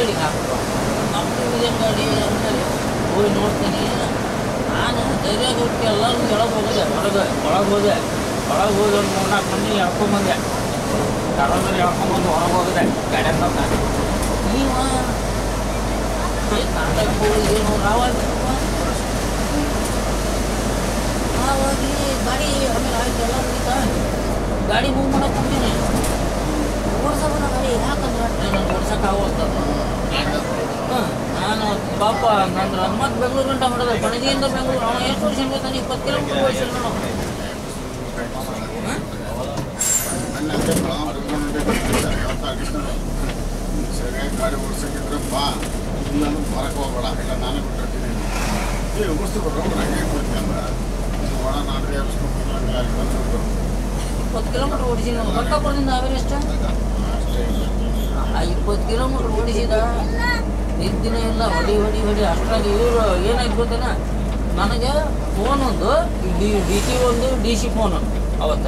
ಗಾಡಿಗೆ ಹಾಕ್ಬಿಡು ನಮ್ಮ ಡಿವಿಷನ್ ಗಾಡಿ ಅಂದಮೇಲೆ ಹೋಗಿ ನೋಡ್ತೀನಿ ನಾನು ಧೈರ್ಯ ಕೊಟ್ಟು ಎಲ್ಲರೂ ಕೆಳಗೆ ಹೋಗಿದೆ ಹೊರಗೆ ಒಳಗೆ ಹೋದೆ ಒಳಗೆ ಹೋಗಿ ಒಂದು ಮೂರ್ನಾಲ್ಕು ಮಂದಿ ಎಳ್ಕೊಂಬಂದೆ ತಗೊಂಡ್ರೆ ಎಳ್ಕೊಂಬಂದು ಹೊರಗೆ ಹೋಗಿದೆ ಗಾಡಿ ಅಂತ ನೀವ ಏನ್ ನಾಟಕ ಹೋಗಿ ಏನು ರಾವಾಗಿತ್ತಪ್ಪ ಆವಾಗಿ ಗಾಡಿ ಆಮೇಲೆ ಆಯ್ತು ಎಲ್ಲ ಮುಗಿತಾ ಗಾಡಿ ಮೂವ್ ಮಾಡಕ್ಕೆ ಹೋಗ್ತೀನಿ ಓಡ್ಸೋಣ ಗಾಡಿ ಯಾಕಂದ್ರೆ ನಾನು ಓಡ್ಸಕ್ಕೆ ಆಗೋಗ್ತದೆ ಹಾಂ ನಾನು ಪಾಪ ನಂದು ಮತ್ತೆ ಬೆಂಗಳೂರು ಗಂಟ ಹೊಡೆದ ಪಣಜಿಯಿಂದ ಬೆಂಗಳೂರು ಅವ ಎಷ್ಟು ವರ್ಷ ಬೇಕಾದ್ರೆ ಇಪ್ಪತ್ತು ಕಿಲೋಮೀಟರ್ ಓಡಿಸಿಲ್ಲ ನಾನು ಸರಿಯಾಗಿ ಗಾಡಿ ಓಡಿಸೋಕ್ಕಿದ್ರೆ ಬಾ ಇಲ್ಲ ಅಂದ್ರೆ ಬರಕ್ಕೆ ಹೋಗ್ಬೇಡ ಇಲ್ಲ ನಾನೇ ಬಿಟ್ಟಿರ್ತೀನಿ ಏ ಓಡಿಸ್ತು ಬರ್ರ ಹಂಗೆ ಕೊಡ್ತೀನಿ ಅಂದ್ರೆ ಇದು ಒಳ ನಾಡಿಗೆ ಎಬ್ಸ್ಕೊಂಡ್ಬಿಟ್ಟು ಅಲ್ಲಿ ಬಂದ್ಬಿಟ್ಟು ಇಪ್ಪತ್ತು ಕಿಲೋಮೀಟರ್ ಓಡಿಸಿ ನಾನು ರೊಕ್ಕ ಕೊಡ್ದಿಂದ ಆವೇಲೆ ಎಷ್ಟು ಅಷ್ಟೇ ಇಲ್ಲ ಆ ಇಪ್ಪತ್ತು ಕಿಲೋಮೀಟರ್ ಓಡಿಸಿದ ನಿದ್ದಿನೇ ಇಲ್ಲ ಹೊಡಿ ಹೊಡಿ ಹೊಡಿ ಅಷ್ಟಾಗಿ ಇವರು ಏನಾಯ್ತು ಗೊತ್ತೇನ ನನಗೆ ಫೋನ್ ಒಂದು ಡಿ ಡಿ ಸಿ ಒಂದು ಡಿ ಸಿ ಫೋನ್ ಅವತ್ತು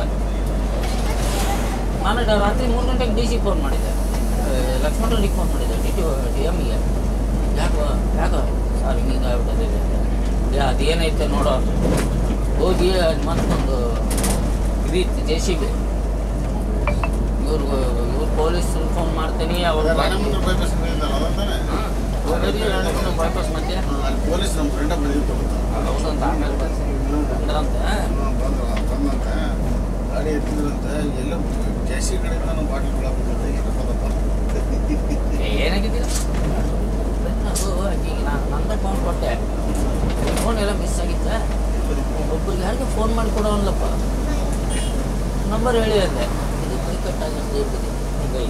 ನಾನು ಡ- ರಾತ್ರಿ ಮೂರು ಗಂಟೆಗೆ ಡಿ ಸಿ ಫೋನ್ ಮಾಡಿದ್ದೆ ಲಕ್ಷ್ಮಣ ರೆಡ್ಡಿಗೆ ಫೋನ್ ಮಾಡಿದ್ದೆ ಡಿ ಟಿ ಡಿ ಎಮ್ಗೆ ಯಾಕೋ ಯಾಕೋ ಸರ್ ಹಿಂಗೆ ಆಗ್ಬಿಟ್ಟಿದೆ ಏ ಅದೇನೈತೆ ನೋಡೋ ಹೋಗಿ ಅದ್ ಮತ್ತೊಂದು ಇದಿತ್ತು ಜೆ ಸಿ ಬಿ ಇವ್ರು ಇವ್ರು ಪೊಲೀಸರು ಫೋನ್ ಮಾಡ್ತೀನಿ ಅವ್ರು ರಾಣಮಂದ್ರ ಬೈಪಾಸ್ ಇದ್ದಲ್ಲ ಅದಂತಾನೆ ಬೈಪಾಸ್ ಮಧ್ಯೆ ಅಲ್ಲಿ ಪೊಲೀಸ್ ನಮ್ಮ ಫ್ರೆಂಡ ಬಂದಿದ್ದು ಹೌದಂತ ಆಮೇಲೆ ಬಂದ್ರಂತೆ ಬಂದ್ರು ಬಂದಂತೆ ಗಾಡಿ ಎತ್ತಿದ್ರಂತೆ ಎಲ್ಲ ಕೆ ಸಿ ಕಡೆಯಿಂದ ನಮ್ಮ ಬಾಟ್ಲಿ ಬಿಡಾಕ್ಬಿಟ್ಟೆ ಏನಾಗಿದ್ದೀರ ಅದು ಆಕಿಗೆ ನಾನು ನಂದ ಫೋನ್ ಕೊಟ್ಟೆ ಫೋನ್ ಎಲ್ಲ ಮಿಸ್ ಆಗಿತ್ತೆ ಒಬ್ಬರಿಗೆ ಯಾರಿಗೆ ಫೋನ್ ಮಾಡಿ ಕೊಡೋಲ್ಲಪ್ಪ ನಂಬರ್ ಹೇಳಿ ಅಂದೆ ಇದು ಕೈ ಕಟ್ಟಾಗಿರುತ್ತೆ ಇರ್ಬೋದು ಕೈ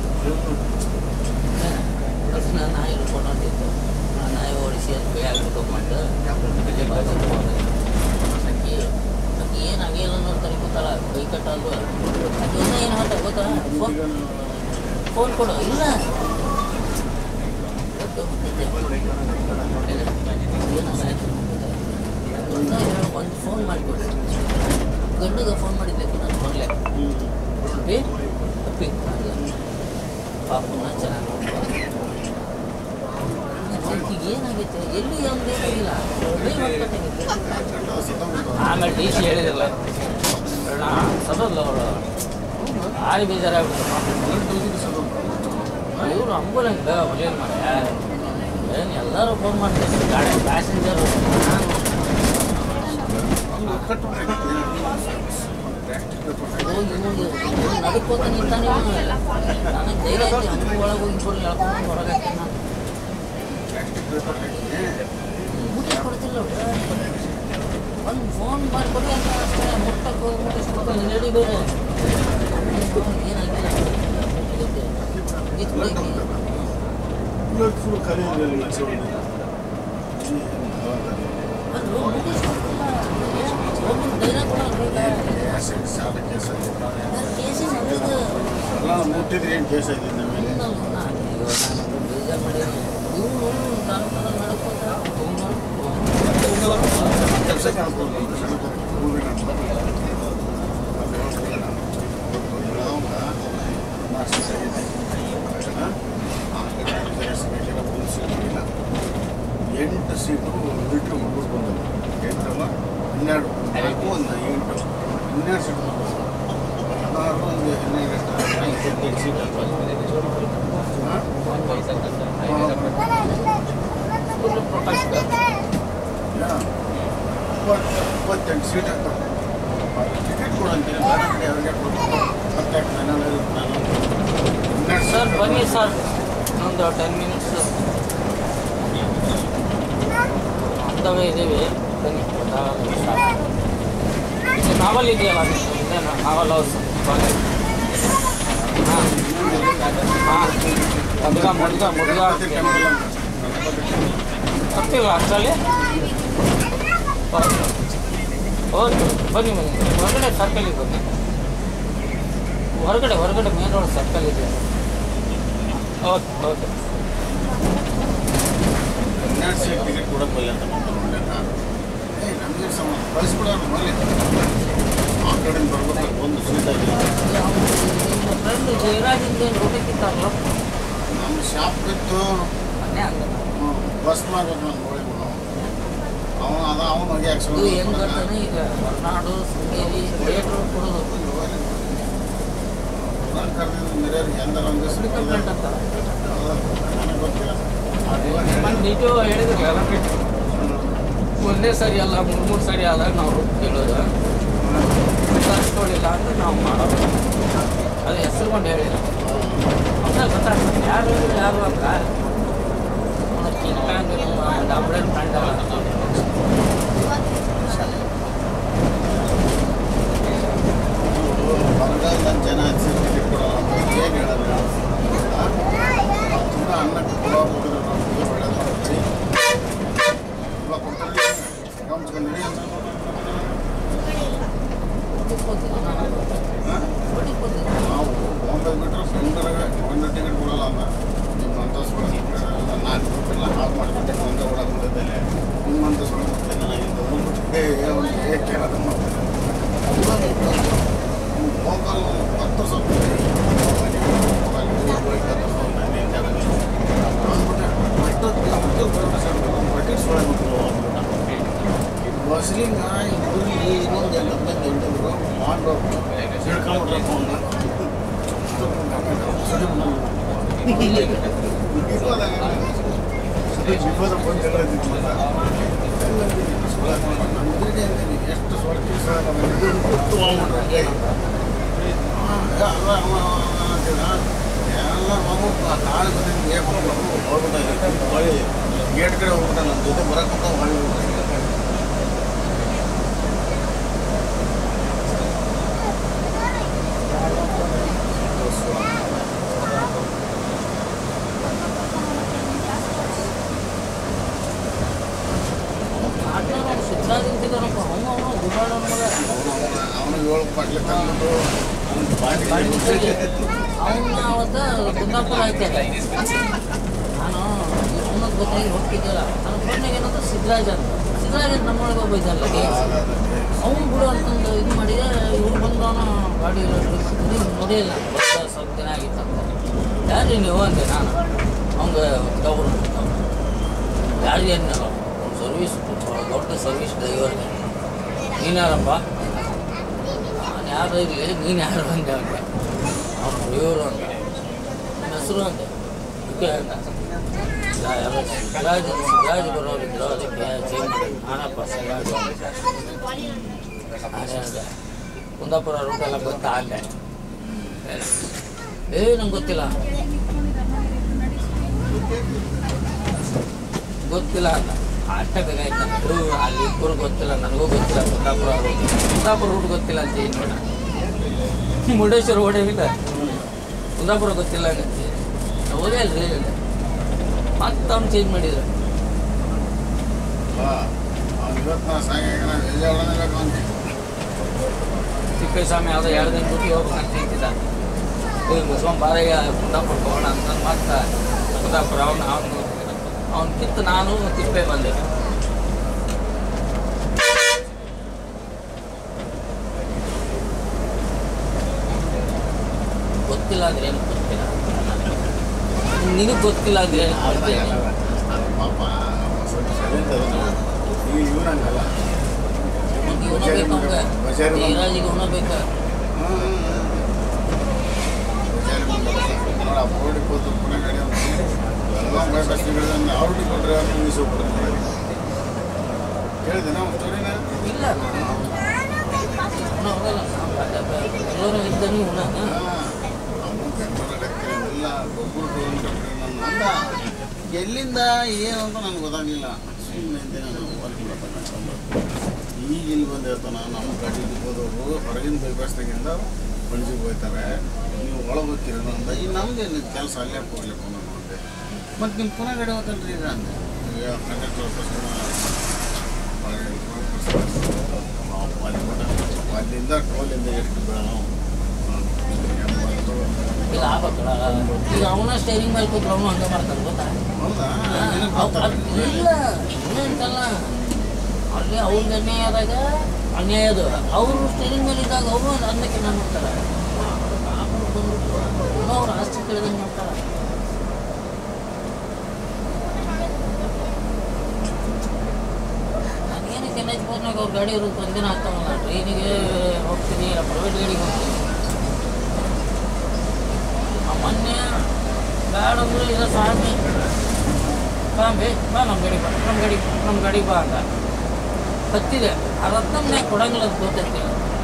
ಅದು ನಾನು ನಾಯಿ ಹಿಡ್ಕೊಂಡು ಹೊಂಟಿತ್ತು ಆ ನಾಯಿ ಓಡಿಸಿ ಅದು ಕೈ ಆಗ್ಬಿಟ್ಟು ಮಾಡಿ ಬೆಲೆ ಬಾಜು ಅಕ್ಕಿ ಅಕ್ಕಿ ಏನಾಗಿಲ್ಲ ಅನ್ನೋ ತಲೆ ಗೊತ್ತಲ್ಲ ಕೈ ಕಟ್ಟಲ್ವ ಅಕ್ಕಿ ಇನ್ನೂ ಏನು ಹೇಳ್ತಾ ಗೊತ್ತಾ ಫೋನ್ ಫೋನ್ ಕೊಡು ಇಲ್ಲ ಒಂದು ಫೋನ್ ಮಾಡಿಕೊಡಿ ಗಂಡಿಗೆ ಫೋನ್ ಮಾಡಿದ್ದೆ ನಾನು ಕೊಡಲೆ ಅಪ್ಪಿ ಅಪ್ಪಿ ಪಾಪನ ಚೆನ್ನಾಗಿ ಈಗ ಏನಾಗೈತೆ ಎಲ್ಲಿ ಒಂದು ಏನಾಗಿಲ್ಲ ಆಮೇಲೆ ಡಿ ಸಿ ಹೇಳಿದಿಲ್ಲ ಸದಲ್ಲ ಅವಳು ಭಾರಿ ಬೇಜಾರಾಗ್ಬಿಟ್ಟು ಇವರು ಅಂಬುಲೆನ್ಸ್ ಬೇಗ ಹೊಲಿಯಲ್ ಮಾಡ ಏನು ಎಲ್ಲರೂ ಫೋನ್ ಮಾಡ್ತಾರೆ ಗಾಡಿ ಪ್ಯಾಸೆಂಜರ್ ಹೋಗಿ ಹೋಗಿ ನಡ್ಕೋತ ನಿಂತಾನೆ ನನಗೆ ಧೈರ್ಯ ಐತಿ ಹಂಗೆ ಒಳಗೆ ಹೋಗಿ ಕೊಡಿ ಹೇಳ್ಕೊಂಡು ಹೊರಗೆ ಹಾಕ್ತೀನಿ ನಾನು ಊಟ ಕೊಡ್ತಿಲ್ಲ ಒಂದು ಫೋನ್ ಮಾಡಿಕೊಡಿ ಅಂತ ಅಷ್ಟೇ ಮುಟ್ಟಕ್ಕೆ ಹೋಗಿ ಮುಟ್ಟಿಸ್ಕೊಡ್ತಾನೆ ಲೇಡಿ ಬೇರೆ ಏನಾಗಿಲ್ಲ ಇದಕ್ಕೆ ಇದು ಬೇಕು. ಫುಲ್ ಖಾಲಿ ಅದು ಮುಟ್ಟಿಸ್ಕೊಡ್ತಿಲ್ಲ. ಒಬ್ಬರು ಧೈರ್ಯ ಕೊಡೋದು ಕೇಸಿ ನಡೆದು ಎಲ್ಲ ಮುಟ್ಟಿದ್ರೆ ಏನು ಕೇಸ್ ಆಗಿದೆ ನಮಗೆ ಇನ್ನೊಂದು ನಾನು ಅಯ್ಯೋ ನಾನು ಬೇಜಾರು ಮಾಡೀನಿ. ಇವ್ನು ನಾನು ನಾನು ನಡ್ಕೊತ ಕೆಲಸಕ್ಕೆ ಹಾಕ್ಬೋದು ಎಂಟು ಸೀಟು ಬಿಟ್ಟರು ಮುಗಿಸ್ ಬಂದವು ಎಂಟಲ್ಲ ಹನ್ನೆರಡು ನಾಲ್ಕು ಒಂದು ಎಂಟು ಹನ್ನೆರಡು ಸೀಟ್ ಬಂದವು ಹದಿನಾರು ಒಂದು ಹನ್ನೆರಡು ಇಪ್ಪತ್ತೆಂಟು ಸೀಟ್ ಫುಲ್ ಪ್ರೊಟೆಕ್ಟ್ ಇಪ್ಪತ್ತು ಇಪ್ಪತ್ತೆಂಟು ಸೀಟ್ ಆಗ್ತವೆ ಟಿಕೆಟ್ ಕೊಡಂತೀನಿ ಬೇರೆ ಕಡೆ ಅವ್ರಿಗೆ ಕೊಡ್ಬೇಕು ಇಪ್ಪತ್ತೆಂಟು ನಾನು ನಾನು ಹನ್ನೆರಡು ಸರ್ ಬನ್ನಿ ಸರ್ ಒಂದು ಟೆನ್ ಮಿನಿಟ್ಸ್ ಅಂತವೇ ಇದ್ದೀವಿ ಬನ್ನಿ ನಾವಲ್ ಇದೆಯಲ್ಲ ಇದೆ ನಾವಲ್ ಹೌಸ್ ಹಾಂ ಹಾಂ ಮುದ್ಗ ಮುದ್ಗ ಮುದ್ಗ ಗೊತ್ತಿಲ್ಲ ಅಷ್ಟರಲ್ಲಿ ಓಕೆ ಬನ್ನಿ ಬನ್ನಿ ಹೊರಗಡೆ ಸರ್ಕಲಿಗೆ ಬನ್ನಿ ಹೊರಗಡೆ ಹೊರಗಡೆ ಮೇನ್ ರೋಡ್ ಸರ್ಕಲ್ ಇದೆ ಓಕೆ ಓಕೆ ಹನ್ನೆರಡು ಸೀಟ್ ಟಿಕೆಟ್ ಕೊಡಕ್ಕೆ ಬಲ್ಲ ಅಂತ ಮಾತಾಡ್ಬಿಟ್ಟೆ ನಾನು ಏ ನಮಗೆ ಸಮ ಕಳಿಸ್ಬಿಡೋಣ ಮಲ್ಲಿ ಆ ಕಡೆಯಿಂದ ಬರ್ಬೇಕು ಒಂದು ಸೀಟ್ ಆಗಿದೆ ನಿಮ್ಮ ಫ್ರೆಂಡ್ ಜಯರಾಜಿಂದ ಊಟಕ್ಕಿತ್ತಾರಲ್ಲ ನಮ್ಮ ಶಾಪ್ ಬಿತ್ತು ನಾನೇ ಹಂಗ ಬಸ್ ಮಾಡ್ಬೇಕು ನಾನು ನೋಡಿ ಅವನು ಅದ ಅವನು ಹೋಗಿ ಇದು ಹೆಂಗ್ ಗೊತ್ತಾನೆ ಈಗ ಹೊರನಾಡು ಶೃಂಗೇರಿ ಥಿಯೇಟ್ರ್ ಕೊಡೋದು ಕರೆದಿದ್ದು ಮಿರರ್ಗೆ ಎಂದರ ಒಂದು ದಿವಸ ಡಿಪಾರ್ಟ್ಮೆಂಟ್ ಅಂತ ನನಗೆ ಗೊತ್ತಿಲ್ಲ ನಾನು ನಿಜ ಹೇಳಿದ್ರಲ್ಲ ಎಲ್ಲ ಬಿಟ್ಟು ಒಂದೇ ಸರಿ ಅಲ್ಲ ಮೂರು ಮೂರು ಸರಿ ಆದಾಗ ನಾವು ರೊಟ್ಟಿ ಕೇಳೋದು ತರಿಸ್ಕೊಳ್ಳಿಲ್ಲ ಅಂದ್ರೆ ನಾವು ಮಾಡೋದು ಅದು ಹೆಸರು ಕೊಂಡು ಹೇಳಿಲ್ಲ ಅಂತ ಗೊತ್ತಾಗ್ತದೆ ಯಾರು ಯಾರು ಅಂತ ಕಿಂಗ್ ಡಬ್ಲ್ಯೂನ್ ಫ್ರೆಂಡ್ ಅಲ್ಲ ಬರಗಾಲದ ಜನ ಸರ್ಟಿಫಿಕೇಟ್ ಕೊಡಲ್ಲ ಅಂತ ಏನು ಹೇಳೋದು ತುಂಬ ಅನ್ನಕ್ಕೆ ಕೊಡೋ ಹೋಗಿದ್ರು ನಾವು ಬೆಳೆದು ಎಲ್ಲ ಕೊಡ್ತಾರೆ ಗಮನಿಸ್ಕೊಂಡು ನಡಿ ಅಂತ ಹಾಂ ನಾವು ಬಾಂಬೆ ಬಿಟ್ಟರೆ ಬೆಂಗಳೂರಿಗೆ ಒಂದು ಟಿಕೆಟ್ ಕೊಡಲ್ಲ ಅಂತ ನಿಮ್ಮ ಅಂತಸ್ತು ನಾನು ಕೊಟ್ಟಿಲ್ಲ ಹಾಳು ಮಾಡಿಬಿಟ್ಟೆ ಒಂದೇ ಒಳಗೆ ಬಂದಿದ್ದೇನೆ ನಿಮ್ಮ ಅಂತಸ್ತು ಕೊಡ್ತೇನೆ ನಾನು ಇದು ಹೋಗ್ಬಿಟ್ಟೆ ಅವ್ನಿಗೆ ಕೇಳೋದು ಮಾಡ್ತೇನೆ ಮೊಬೈಲ್ ಹತ್ತು ಸಾವಿರ ಬಸ್ಲಿಂಗ ಇಬ್ಬರಿಗೆ ಇನ್ನೊಂದು ಎಲ್ಲ ದೊಡ್ಡವರು ಮಾಡ್ಬೇಕು ಹಿಡ್ಕೊಂಡ್ಬಿಟ್ರೆ ಫೋನ್ನ ಎಷ್ಟು ಸ್ವರ್ಗ ಎಲ್ಲ ಹೋಗ್ಬಿಟ್ಟು ನಾಳೆ ಬಂದಿದ್ದು ಹೋಗ್ಬಿಟ್ಟು ಹೊಳಿ ಗೇಟ್ ಕಡೆ ಹೋಗ್ಬಿಟ್ಟ ನನ್ನ ಜೊತೆ ಬರಕ್ಕಂತ ಹೊಳಿ ಹೋಗ್ಬಿಟ್ಟು ಸಿದ್ಧಾಂತಿದ್ದಾರಪ್ಪ ಅವನು ಅವನು ಗುಬಾಡ ಮಗ ಅವನು ಏಳು ಪಾಟ್ಲೆ ತಂದ್ಬಿಟ್ಟು ಅವ್ನ ಬಾಡಿ ಅವನ್ನ ಅವತ್ತ ಕುಂದಾಪುರ ಆಯ್ತಲ್ಲ ನಾನು ಅವನದ್ದು ಗೊತ್ತಾಗಿ ಹೋಗ್ತಿದ್ದಲ್ಲ ನನ್ನ ಫ್ರೆಂಡಿಗೆ ಏನಂತ ಸಿದ್ದರಾಜ ಅಂತ ಸಿದ್ದರಾಜ ಅಂತ ನಮ್ಮೊಳಗೆ ಒಬ್ಬ ಇದ್ದಲ್ಲ ಅವ್ನು ಬಿಡು ಅಂತಂದು ಇದು ಮಾಡಿದೆ ಇವ್ರು ಬಂದವನು ಗಾಡಿ ನೋಡಿಲ್ಲ ಗೊತ್ತ ಸ್ವಲ್ಪ ದಿನ ಆಗಿತ್ತಂತ ಯಾರು ನೀವು ಅಂದೆ ನಾನು ಅವಂಗೆ ತಗೊಂಡು ಯಾರು ಏನಲ್ಲ ಸರ್ವಿಸ್ ದೊಡ್ಡ ಸರ್ವಿಸ್ ಡ್ರೈವರ್ ನೀನು ಯಾರಪ್ಪ ನಾನು ಯಾರು ಇರಲಿ ನೀನು ಯಾರು ಅಂದೆ ಅಂದೆ ಅವ್ನು ಡ್ರೈವರು ಅಂತ ನಿಮ್ಮ ಹೆಸರು ಅಂದೆ ಇದಕ್ಕೆ ಅಂದ ಯಾ- ಯಾರೋ ಸಿದ್ರಾಜ್ ಸಿದ್ರಾಜ್ ಬರೋರಿದ್ರು ಅದಕ್ಕೆ ಚೇಂಜ್ ಮಾಡಿ ನಾನಪ್ಪ ಸಿದ್ರಾಜ್ ಅದೇ ಅಂದೆ ಕುಂದಾಪುರ ರೂಟೆಲ್ಲ ಗೊತ್ತಾ ಅಂದೆ ಏ ನಂಗೆ ಗೊತ್ತಿಲ್ಲ ಗೊತ್ತಿಲ್ಲ ಅಂತ ಅಷ್ಟ ಬೇಕಾಯ್ತು ನನಗೆ ಅಲ್ಲಿ ಇಬ್ಬರು ಗೊತ್ತಿಲ್ಲ ನನಗೂ ಗೊತ್ತಿಲ್ಲ ಕುಂದಾಪುರ ರೂಟ್ ಕುಂದಾಪುರ ರೂಟ್ ಗೊತ್ತಿಲ್ಲ ಅಂತ ಏನು ಮಾಡ ಮುರುಡೇಶ್ವರ ಓಡೇವಿಲ್ಲ ಕುಂದಾಪುರ ಗೊತ್ತಿಲ್ಲ ಅಂತ ಓದೇ ಅಲ್ರಿ ಮತ್ತೆ ಅವ್ನು ಚೇಂಜ್ ಮಾಡಿದ್ರು ಅವ್ನು ಇವತ್ತು ನಾ ಸಾಯಂಕಾಲ ಎಲ್ಲಿ ಒಳಗೆ ಬೇಕು ಅಂತ ತಿಪ್ಪೇಸ್ವಾಮಿ ಯಾವುದೋ ಎರಡು ದಿನ ಬಿಟ್ಟು ಹೋಗ್ಬೇಕಂತ ಹೇಳ್ತಿದ್ದ ಏ ಮುಸ್ಕೊಂಡ್ ಬಾರಯ್ಯ ಕುಂದಾಪುರ ಹೋಗೋಣ ಅಂತ ಮತ್ತೆ ಕುಂದಾಪುರ ಅವನು ಅವನು ಅವ್ನು ಕಿತ್ತು ನಾನು ತಿಪ್ಪೆ ಬಂದೆ ಗೊತ್ತಿಲ್ಲ ಅಂದ್ರೆ ಏನು ಗೊತ್ತಿಲ್ಲ ನಿನಗೆ ಗೊತ್ತಿಲ್ಲ ಅಂದ್ರೆ ಏನು ಗೊತ್ತಿಲ್ಲ ಪಾಪ ಸ್ವಲ್ಪ ಸೈಲೆಂಟ್ ಅದನ್ನು ಈ ಇವ್ರಂಗಲ್ಲ ಇವನ ಬೇಕು ಅವಂಗೆ ನೀರಾಜಿಗೆ ಅವನ ಬೇಕು ನೋಡಿ ಆ ಬೋರ್ಡ್ ಕೂತು ಪುನಃ ಗಾಡಿ ಎಲ್ಲ ಬಸ್ಗಳಿಂದ ಅವ್ರಿಗೆ ಕೊಟ್ಟರೆ ಅವ್ರು ನಿಲ್ಲಿಸಿ ಹೋಗ್ಬಿಡ್ತಾರೆ ಹೇಳಿದೆ ನಾವು ಸ್ಟೋರಿನ ಇಲ್ಲ ಅವನ ಹೋಗಲ್ಲ ಎಲ್ಲರೂ ಇದ್ದಾನೆ ಇವನ ಅವನು ಬೆಂಗಳೂರಲ್ಲಿ ಎಲ್ಲ ಗೊಬ್ಬರ ಕಿಲೋಮೀಟರ್ ನನ್ನ ಅಂದ ಎಲ್ಲಿಂದ ಏನು ಅಂತ ನನಗೆ ಗೊತ್ತಾಗಲಿಲ್ಲ ಸುಮ್ಮನೆ ಇದ್ದೆ ನಾನು ಹೊರಗೆ ಈಗ ಇಲ್ಲಿ ಬಂದು ಹೇಳ್ತಾನೆ ನಮ್ಮ ಗಾಡಿ ಹೋದವರು ಹೊರಗಿನ ಬೈಪಾಸ್ನಾಗಿಂದ ಬಣಜಿಗೆ ಹೋಗ್ತಾರೆ ನೀವು ಒಳಗೆ ಹೋಗ್ತೀರ ಅಂದ ಈ ನಮ್ದೇನು ಕೆಲಸ ಅಲ್ಲೇ ಹೋಗ್ಲಿಕ್ಕೆ ನಾನು ಅಂದೆ ಮತ್ತು ನಿಮ್ಮ ಪುನಃ ಗಾಡಿ ಹೋಗ್ತಲ್ರಿ ಈಗ ಅಂದೆ ಈಗ ಕಂಡಕ್ಟರ್ ಅಲ್ಲಿಂದ ಟೋಲಿಂದ ಎಷ್ಟು ಬೇಡ ಈಗ ಆಗ್ಬೇಕಲ್ಲ ಈಗ ಅವನ ಸ್ಟೇರಿಂಗ್ ಮೇಲೆ ಕೂತ್ರು ಅವನು ಹಂಗೆ ಮಾಡ್ತಾನೆ ಗೊತ್ತಾ ಹೌದಾ ನಿನಗೆ ಅವ್- ಗೊತ್ತಲ್ಲ? ಅದ್- ಇಲ್ಲ ಇನ್ನೆಂತಲ್ಲ ಅಲ್ಲಿ ಅವ್ರಿಗೆ ಅನ್ಯಾಯ ಆದಾಗ ಅನ್ಯಾಯ ಅದು ಅವರು ಸ್ಟೇರಿಂಗ್ ಮೇಲೆ ಇದ್ದಾಗ ಅವರು ಅನ್ನಕ್ಕೆ ನಾನು ಮಾಡ್ತಾರೆ ಅವ್ರು ಆಸ್ತಿ ಕೇಳಿದಂಗೆ ಮಾಡ್ತಾರೆ ಲೋಕಲ್ನಾಗ ಅವ್ರ ಗಾಡಿ ಇರೋದು ಒಂದಿನ ಆಗ್ತಾವಲ್ಲ ಟ್ರೈನಿಗೆ ಹೋಗ್ತೀನಿ ಇಲ್ಲ ಪ್ರೈವೇಟ್ ಗಾಡಿಗೆ ಹೋಗ್ತೀನಿ ಆ ಮೊನ್ನೆ ಬೇಡ ಅಂದ್ರೆ ಇಲ್ಲ ಸ್ವಾಮಿ ಸ್ವಾಮಿ ಬಾ ನಮ್ಮ ಗಾಡಿ ಬಾ ನಮ್ಮ ಗಾಡಿ ನಮ್ಮ ಗಾಡಿ ಬಾ ಅಂತ ಹತ್ತಿದೆ ಆ ರತ್ನಮ್ನೇ ಕೊಡಂಗಿಲ್ಲ ಅಂತ ಗೊತ್ತೈತಿ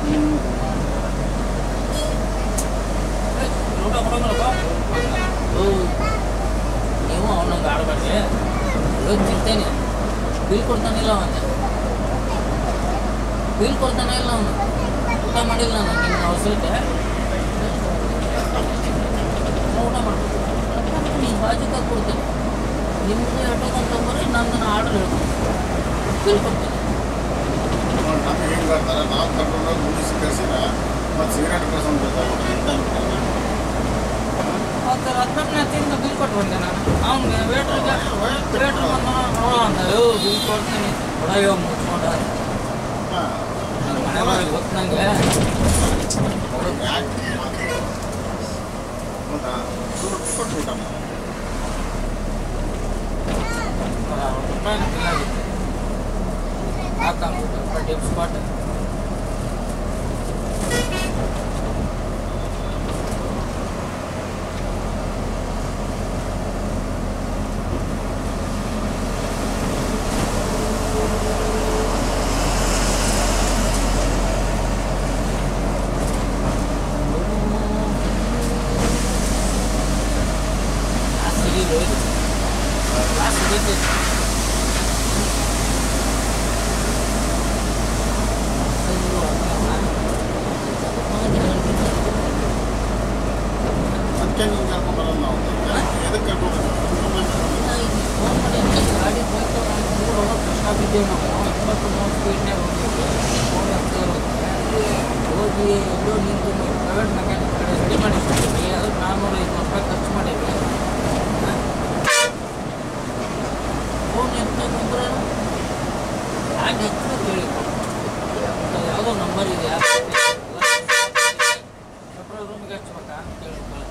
ಏ, ಊಟ ಕೊಡಂಗಿಲ್ಲಪ್ಪ ಓ ನೀವು ಅವನಂಗೆ ಆಡಬೇಡ್ರಿ ಇವತ್ತು ತಿಂತೇನೆ ಬಿಲ್ ಕೊಡ್ತಾನಿಲ್ಲ ಅವನ ಬಿಲ್ ಕೊಡ್ತಾನೆ ಇಲ್ಲ ಅವನು ಊಟ ಮಾಡಿಲ್ಲ ನಾನು ನಿನ್ನ ಅವಸರಕ್ಕೆ ಊಟ ಮಾಡ್ಬೇಕು ನೀನು ಬಾಜಿಕಾಗಿ ಕೊಡ್ತೇನೆ ನಿಮ್ಮದು ಆಟೋಕೊಂಡು ತಗೊಂಡ್ರೆ ನಾನು ಆರ್ಡರ್ ಹೇಳ್ತೀನಿ ಬಿಲ್ ಕೊಡ್ತೇನೆ ನೋಡಿ ನಮ್ಗೆ ಹೆಂಗೆ ಬರ್ತಾರೆ ನಾವು ಕರ್ಕೊಂಡೋಗಿ ಮುಗಿಸಿ ಕಳಿಸಿರ ಮತ್ತು ಸಿಗರೇಟ್ ಕಳ್ಸೊಂಡು ಬರ್ತಾರೆ ಇಂಥ ಮತ್ತೆ ಹತ್ತನೇ ತಿಂದು ಬಿಲ್ ಕೊಟ್ಟು ಬಂದೆ ನಾನು ಅವ್ನಿಗೆ ವೇಟ್ರಿಗೆ ವೇಟ್ರ್ ಬಂದ ನೋಡೋ ಅಂತ ಯೋ ಬಿಲ್ ಕೊಡ್ತೀನಿ ಹೊಡೆಯೋ ಮುಚ್ಕೊಂಡ ನನ್ನ ಮನೆ ಒಳಗೆ ಗೊತ್ತು ನನಗೆ ಯಾಕೆ ಹೌದಾ ದುಡ್ಡು ಕೊಟ್ಬಿಟ್ಟಮ್ಮ ರೂಪಾಯಿ ತಿನ್ನಾಗಿತ್ತು ಹಾಕಂಬಿಟ್ಟು ರೂಪಾಯಿ ಟಿಪ್ಸ್ ಕೊಟ್ಟು ಆ ಸಿಡಿ ಹೋಯ್ತು ಆ ಸಿಡಿ ಅದಕ್ಕೆ ನೀನು ಕರ್ಕೊಂಬರಲ್ಲ ನಾವು ಎದಕ್ಕೆ ಕರ್ಕೊಂಬರಲ್ಲ ಫೋನ್ ಮಾಡಿ ಗಾಡಿ ಹೋಯ್ತು ಕಷ್ಟ ಬಿದ್ದೇವೆ ನಾವು ಇಪ್ಪತ್ತು ಮೂವತ್ತು ಸ್ಪೀಡ್ನಾಗ ಹೋಗ್ಬೇಕು ಫೋನ್ ಹತ್ತಿರ ಹೋಗಿ ಎಲ್ಲೋ ನಿಂತು ಪ್ರೈವೇಟ್ ಮೆಕ್ಯಾನಿಕ್ ಕಡೆ ರೆಡಿ ಮಾಡಿರ್ತೀವಿ ಅದಕ್ಕೆ ನಾನ್ನೂರ ಐವತ್ತು ರೂಪಾಯಿ ಖರ್ಚು ಮಾಡೀವಿ ಫೋನ್ ಎಂತಂದ್ರೆ ಹ್ಯಾಂಗೆ ಹಚ್ಚಬೇಕು ಹೇಳಿ ಅದು ಯಾವುದೋ ನಂಬರ್ ಇದೆ ಪೆಟ್ರೋಲ್ ರೂಮಿಗೆ ಹಚ್ಬೇಕಾ ಅಂತ ಕೇಳಿದ್ಮೇಲೆ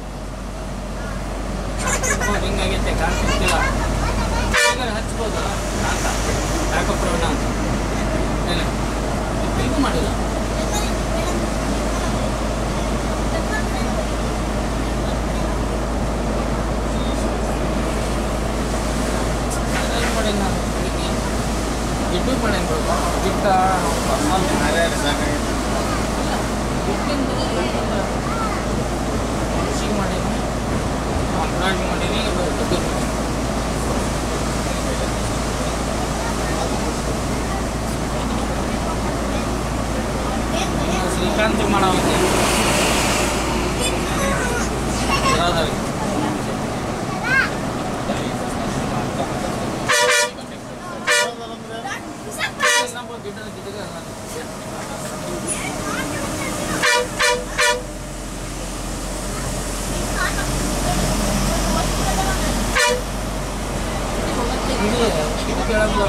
ಹಿಂಗಾಗೈತೆ ಕಾಣಿಸ್ತಿಲ್ಲ ಈಗ ಹಚ್ಬೋದು ಅಂತ ಯಾಕೋ ಪ್ರವೀಣ ಅಂತ ಏನು ಇದು ಮಾಡಿಲ್ಲ ಏನು ಮಾಡೀನಿ ನಾನು ಬೆಳಿಗ್ಗೆ ಗಿಡ್ಡು ಮಾಡೇನಿ ಬರೋ ಗಿಡ್ಡ ಅದೇ ಸಾಕಾಗಿತ್ತು ಗಿಡ್ಡಿಂದು ಕೃಷಿ ಮಾಡೀನಿ ಡ್ರಾಯಿಂಗ್ ಮಾಡೀನಿ ದುಡ್ಡು ಶ್ರೀಕಾಂತ್ ಮಾಡವಂತೆ ಯಾವ್ದಾರಿ ನಮ್ಮ ಗಿಡದ ಗಿಡಗ ಇದು ಕೇಳಂಗಿಲ್ಲ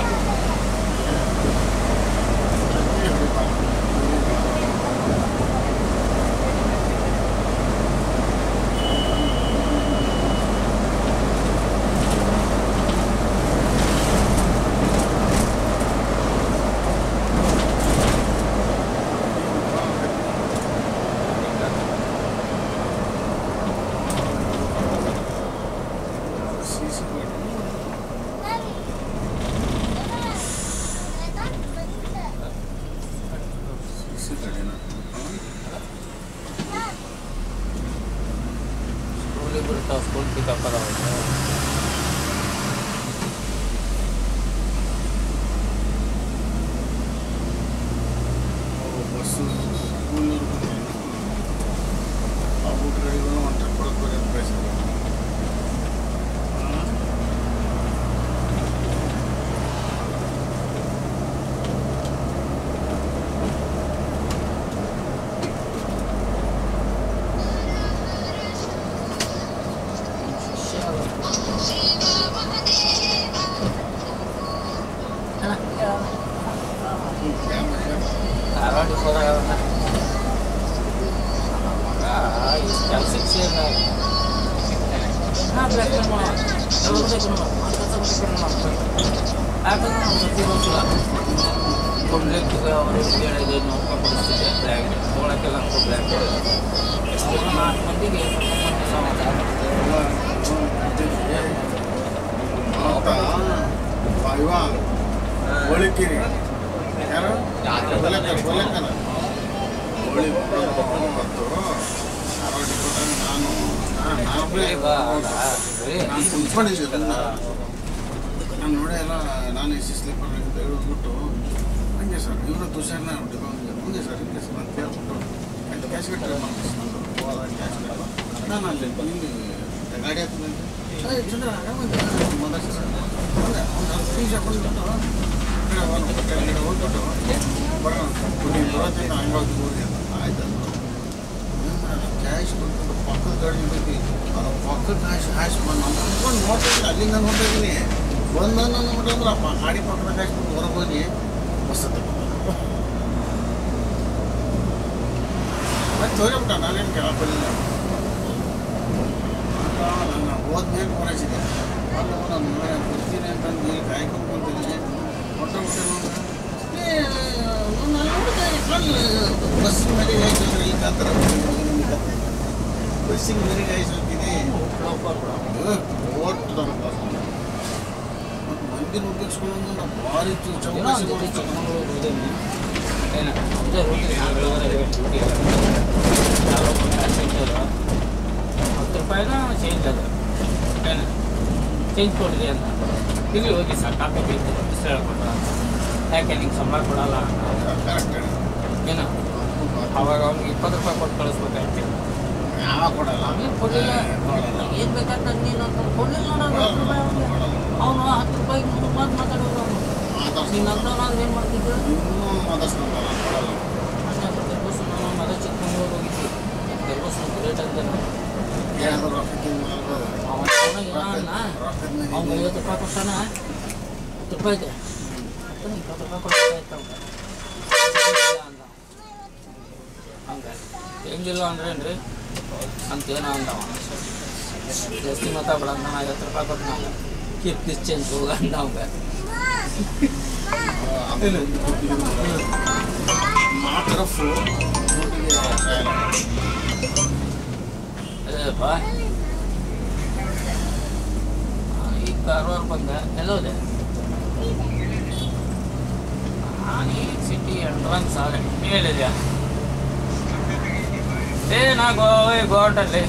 ಸಿಸಿ ಸಿಸಿ ಗಾಡಿನ ಸ್ಕೂಲಿಗೆ ಬಿಡ್ತಾವ ಸ್ಕೂಲ್ ಪಿಕಪ್ ಅದಾವ ಬಸ್ಸು ಸ್ಕೂಲ್ ಆ ಊಟ ಗಾಡಿಗಳು ಒಂದು ಟ್ರಿಪ್ ಕೊಡೋಕೆ ಬೇರೆ ಪ್ರೈಸ್ ಧಾರವಾಡ ಹೋದಾಗ ಕೆಲ್ಸಕ್ಕೆ ಸೇರಿದ ಹಾಂ ಬೇಕು ಯಾವಾಗ ಬೇಕು ಯಾಕಂದ್ರೆ ನಾವು ಸತಿ ಹೋಗಿಲ್ಲ ಕೊಡ್ಲಿಕ್ಕೆ ಅವರು ಹೇಳಿದೆ ನೋಡ್ಕೊಂಡು ಕೊಡಿಸ್ತಿದ್ದೆ ಬ್ಲ್ಯಾಕ್ ತೊಗೊಳಕ್ಕೆಲ್ಲ ಬ್ಲ್ಯಾಕ್ ನಾಲ್ಕು ಮಂದಿಗೆ ಕರ್ಕೊಂಡ್ಬಂದು ಸಮಾಧಾನ ಇವ ಒಳಿಕಿರಿ ಯಾರು ಒಲೆಕನ ಒಲೆಕನ ಒಳಿ ಮತ್ತು ಅರವತ್ತು ಕೊಟ್ಟಾಗ ನಾನು ನಾನು- ನಾನು ಬೆಳಿ ಬಾ ಬೆಳಿ ನಾನು ಕುಂತ್ಕೊಂಡಿದ್ದೆ ನಾನು ನೋಡಿ ಎಲ್ಲ ನಾನು ಎಸ್ ಸಿ ಸ್ಲೀಪರ್ ಅಂತ ಹೇಳ್ಬಿಟ್ಟು ಹಂಗೆ ಸರ್ ಇವರು ತುಷಾರ್ನ ಹೊಟ್ಟಿದ್ದು ಹಂಗೆ ಸರ್ ಹಿಂಗೆ ಸರ್ ಅಂತ ಕೇಳ್ಬಿಟ್ಟು ಅಲ್ಲಿ ಕ್ಯಾಶ್ ಕಟ್ಟರೆ ಕ್ಯಾಶ್ ಕಟ್ಟಲ್ಲ ನಾನು ಅಲ್ಲಿ ಇಲ್ಲಿ ಗಾಡಿ ಹತ್ತಿರ ಚಂದ್ರ ಮೊದಲ ಸರ್ ಅವ್ನು ಫೀಸ್ ಹಾಕೊಂಡ್ಬಿಟ್ಟು ಕಡೆ ಒಂದು ಕೆಳಗಡೆ ಹೋಗ್ಬಿಟ್ಟು ಬರೋಣ ನೀವು ಬರೋದ್ರಿಂದ ಹಂಗಾಗಿ ಹೋಗಿ ಅಂತ ಆಯ್ತು ಕ್ಯಾಶ್ ಕೊಟ್ಬಿಟ್ಟು ಪಕ್ಕದ ಗಾಡಿ ಹೋಗಿ ಅದು ಪಕ್ಕದ ಕ್ಯಾಶ್ ಹ್ಯಾಶ್ ಬಂದು ನಾನು ಅಂದ್ಕೊಂಡು ನೋಡ್ತಾ ಇದ್ದೀನಿ ಅಲ್ಲಿಂದ ನೋಡ್ತಾ ಇದ್ದೀನಿ ಬಂದ ನನ್ನ ಬಿಟ್ಟಂದ್ರೆ ಅಪ್ಪ ಗಾಡಿ ಪಕ್ಕದ ಕ್ಯಾಶ್ ಬಿಟ್ಟು ಹೊರಗೆ ಹೋಗಿ ಬಸ್ ತಗೊಂಡು ಮತ್ತೆ ಹೋಗ್ಬಿಟ್ಟ ನಾನೇನು ಕೇಳಕ್ ಬರಲಿಲ್ಲ ನಾನು ಹೋದ್ಮೇಲೆ ಫೋನಿಸಿದೆ ಅಲ್ಲ ನಾನು ಬರ್ತೀನಿ ಅಂತಂದು ಇಲ್ಲಿ ಕಾಯ್ಕೊಂಡು ಬಂದಿದ್ದೀನಿ ಹೊಟ್ಟೆ ಬಸ್ ಮೇಲೆ ಹಾಕಿದ್ರೆ ಈ ಕಾತರ ಬಸ್ಸಿನ ಮೇಲೆ ಹಾಕಿದೆ ಓಟ್ ಮತ್ತು ಮಂದಿನ ಉಪಯೋಗಿಸ್ಕೊಂಡು ನಾವು ಭಾರಿ ಚು- ಚೌಕಾಸಿ ಮಾಡ್ತಾರೆ. ಹತ್ತು ರೂಪಾಯಿನ ಚೇಂಜ್ ಅದು ಏನು ಚೇಂಜ್ ಕೊಡ್ರಿ ಅಂತ ಇಲ್ಲಿ ಹೋಗಿ ಸರ್ ಕಾಪಿ ಬೇಕು ಹೆಸರು ಹೇಳ್ಕೊಟ್ರ ಯಾಕೆ ನಿಂಗೆ ಸಂಬಳ ಕೊಡಲ್ಲ ಕರೆಕ್ಟ್ ಹೇಳಿ. ಏನು ಅವಾಗ ಅವ್ನಿಗೆ ಇಪ್ಪತ್ತು ರೂಪಾಯಿ ಕೊಟ್ಟು ಕಳಿಸ್ಬೇಕಾಯ್ತು ಯಾವ ಕೊಡಲ್ಲ ಅವ್ನಿಗೆ ಕೊಡಲಿಲ್ಲ ಕೊಡಲ್ಲ. ಏನು ಬೇಕಾದ ನೀನು ಅಂತ ಕೊಡಲಿಲ್ಲ ನೋಡೋಣ ಹತ್ತು ರೂಪಾಯಿ ಅವ್ನಿಗೆ ಅವನು ಹತ್ತು ರೂಪಾಯಿಗೆ ಮೂರು ಮಾತು ಮಾತಾಡೋದು ಅವನು ನೀನು ಮಾತಾಡ್ಸ್ಕೊಂಡು ಅಂದವನಾದ್ರೆ ಏನು ಮಾಡ್ತಿದ್ರು ಇನ್ನೂ ಮಾತಾಡ್ಸ್ಕೊಂಡಲ್ಲ ಕೊಡಲ್ಲ ತೆಲುಗು ನಾವು ಮದ ಚಿಕ್ಕಮಂಗ್ಳೂರು ಹೋಗಿದ್ವಿ ತೆಲುಗು ಗ್ರೇಟ್ ಅಂತ ಏನಾದ್ರು ರೊಕ್ಕಕ್ಕಿಂತ ಮಾಡ್ಬೋದು. ಅವನ ಅಣ್ಣ ರೊಕ್ಕದ ಮೇಲೆ ಅವ್ನು ಇದೆ. ಐವತ್ತು ರೂಪಾಯಿ ಕೊಟ್ಟಾನ ಹತ್ತು ರೂಪಾಯಿಗೆ ಹತ್ತು ಇಪ್ಪತ್ತು ರೂಪಾಯಿ ಕೊಡ್ತಾ ಇತ್ತು ಅವ್ನಿಗೆ ಹಂಗೆ ಹೆಂಗಿಲ್ಲ ಅಂದ್ರೆ ಏನ್ರಿ ಅಂತೇನೋ ಅಂದವ ಜಾಸ್ತಿ ಮಾತಾಡ್ಬೇಡ ನಾನು ಐವತ್ತು ರೂಪಾಯಿ ಕೊಟ್ಟು ನಾನು ಕೀರ್ತಿ ಚೇಂಜ್ ಹೋಗ ಅಂದ ಅವಂಗೆ ಆಮೇಲೆ ಮಾತ್ರಫು ದುಡ್ಡಿಗೆ ಅದೇಪ್ಪ ಈಗ ಕಾರವಾರ ಬಂದೆ ಎಲ್ಲೋದೆ ನಾನು ಈ ಸಿಟಿ ಎಂಟ್ರನ್ಸ್ ಆದೆ ಹೇಳಿದ್ಯಾ ಏ ನಾ ಗೋವೆ ಗೋಟಲ್ಲಿ